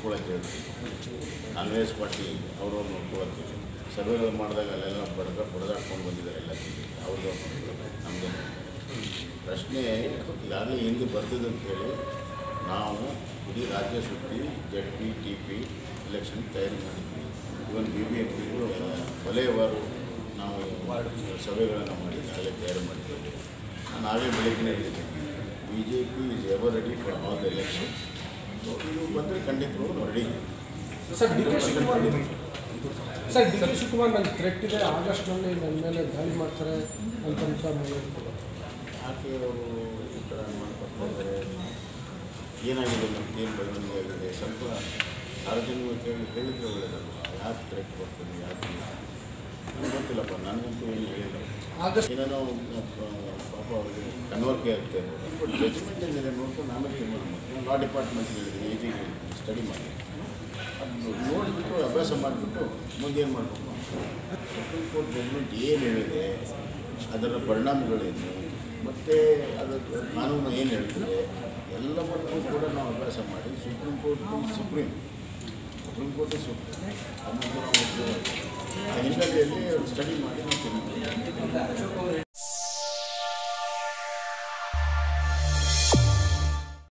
ನೋಡ್ಕೊಳಕ್ಕೆ ಹೇಳ್ತೀವಿ ಕಾಂಗ್ರೆಸ್ ಪಾರ್ಟಿ ಅವರು ನೋಡ್ಕೊಳಕ್ಕೆ ಸರ್ವೆಗಳು ಮಾಡಿದಾಗ ಅಲ್ಲೆಲ್ಲ ಬಡ್ದ ಬಡ್ದಾಡ್ಕೊಂಡು ಬಂದಿದ್ದಾರೆ ಎಲ್ಲ ಅವ್ರದ್ದು ನಮ್ಮದು ಪ್ರಶ್ನೆ ಈಗಾಗಲೇ ಹಿಂದೆ ಬರ್ತಿದೆ ಅಂತೇಳಿ ನಾವು ಇಡೀ ರಾಜ್ಯ ಸುತ್ತಿ Z P T P election ತಯಾರಿ ಮಾಡಿದ್ವಿ ಇವನ್ ಬಿ ಬಿ ಎಂ ಪಿಗಳು ವಲಯವಾರು ನಾವು ಸಭೆಗಳನ್ನು ಮಾಡಿ ಅಲ್ಲೇ ತಯಾರು ಮಾಡಿದ್ವಿ ನಾನು ಆಗಲೇ ಬೆಳಗ್ಗೆ ಹೇಳಿದ್ದೀನಿ B J P is ever ready for all the elections so ಇದು ಬಂದರೆ ಖಂಡಿತವಾಗೂ ನಾವು ready sir D K Shivakumar sir D K Shivakumar ನನ್ನ ಥ್ರೆಟ್ ಇದೆ ಆಗಸ್ಟ್ನಲ್ಲಿ ನನ್ನ ಮೇಲೆ ದಾಳಿ ಮಾಡ್ತಾರೆ ಅಂತಂತ ಹೇಳಿದ್ರು. ಯಾಕೆ ಅವರು ಈ ಥರ ಮಾಡ್ಕೊಡ್ತಾ ಇದ್ದಾರೆ ಏನಾಗಿದೆ ಮತ್ತು ಏನು ಬೆಳವಣಿಗೆ ಆಗಿದೆ ಸ್ವಲ್ಪ ಸಾರ್ವಜನಿಕವಾಗಿ ಹೇಳಿದ್ರೆ ಒಳ್ಳೆಯದಲ್ಲ ಯಾಕೆ ಥ್ರೆಟ್ ಕೊಡ್ತೀನಿ ಯಾಕೆ ನನಗೆ ಗೊತ್ತಿಲ್ಲಪ್ಪ ನನಗಂತೂ ಏನು ಹೇಳಿಲ್ಲ ಆಗಸ್ಟ್ ಏನೇನೋ ಆ, ಪಾಪ ಅವ್ರಿಗೆ ಕನ್ವರ್ಕೆ ಆಗ್ತಾ ಇರ್ಬೋದು ಬಟ್ ಜಜ್ಮೆಂಟ್ ಏನಿದೆ ನೋಡ್ಕೊಂಡು ಆಮೇಲೆ ತೀರ್ಮಾನ ಮಾಡ್ತೀನಿ ಲಾ ಡಿಪಾರ್ಟ್ಮೆಂಟ್ ಹೇಳಿದ್ದೀನಿ ಎ ಜಿಗೆ ಹೇಳಿದ್ದೀನಿ ಸ್ಟಡಿ ಮಾಡಿ ಅದು ನೋಡಿಬಿಟ್ಟು ಅಭ್ಯಾಸ ಮಾಡಿಬಿಟ್ಟು ಮುಂದೆ ಏನು ಮಾಡಬೇಕು ಸುಪ್ರೀಂ ಕೋರ್ಟ್ ಜಜ್ಮೆಂಟ್ ಏನು ಹೇಳಿದೆ ಅದರ ಪರಿಣಾಮಗಳೇನು ಮತ್ತು ಅದರ ಕಾನೂನು ಏನು ಹೇಳ್ತದೆ ಎಲ್ಲವನ್ನೂ ಕೂಡ ನಾವು ಅಭ್ಯಾಸ ಮಾಡಿ Supreme Court Supreme Supreme Court Supreme ಅದನ್ನು ನಾವು ಆ ಹಿನ್ನೆಲೆಯಲ್ಲಿ ಸ್ಟಡಿ ಮಾಡಿ ನಾವು